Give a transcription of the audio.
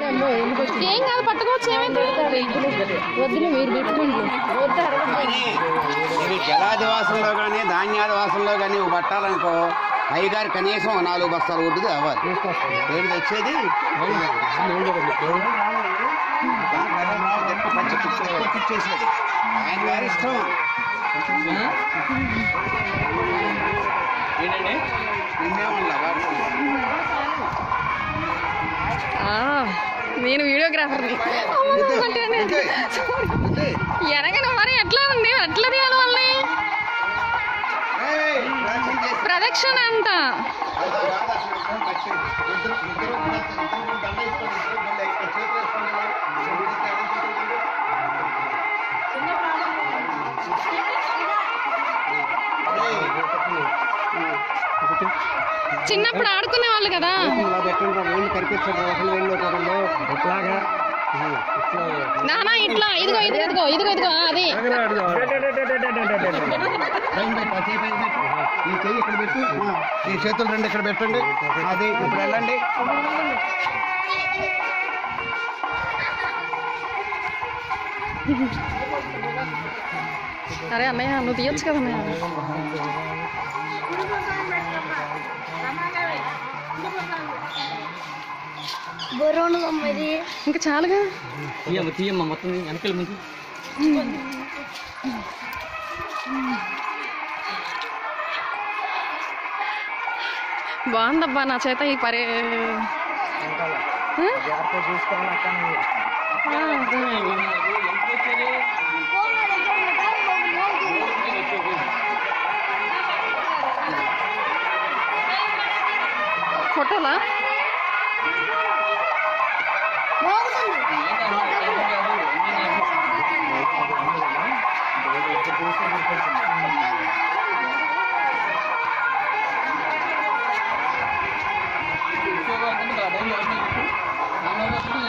ఏం కాదు పట్టుకోవచ్చు ఏమైంది వద్దులే మీరు పెట్టుకోండి వద్దు కానీ ఇవి జలాదివాసంలో కానీ ధాన్యాదివాసంలో కానీ ఇవి పట్టాలనుకో అయ్యగారు కనీసం ఓ నాలుగు బస్తాలు ఒడ్డు కావాలి ఏడు తెచ్చేది పచ్చి పుచ్చి ఇచ్చేసేది ఆయన గారి ఇష్టం నిన్నేమన్నా వాడుతుంది ఆ, నేను వీడియోగ్రాఫర్ని ఎనగన మరి ఎట్లా ఉంది ఎట్లా తీయాలి వాళ్ళని ప్రదక్షిణ అంట చిన్నప్పుడు ఆడుకునే వాళ్ళు కదా నానా ఇట్లా ఇదిగో ఇదిగో ఇదిగో ఇదిగో ఇదిగో ఆ, అది ఈ చెయ్యి ఇక్కడ పెట్టు ఈ చేతులు రెండు ఇక్కడ పెట్టండి అది ఇప్పుడు వెళ్ళండి అరే అన్నయ్య నువ్వు తీయొచ్చు కదా అన్నయ్య బరువును ఇది ఇంకా చాలుగా తీయమ్మ తీయమ్మ మొత్తం వెనకాల ముందు బాగుందబ్బా నా చేత ఈ పరే ఆ? ఆ, అర్థమైంది. ఫోటోలా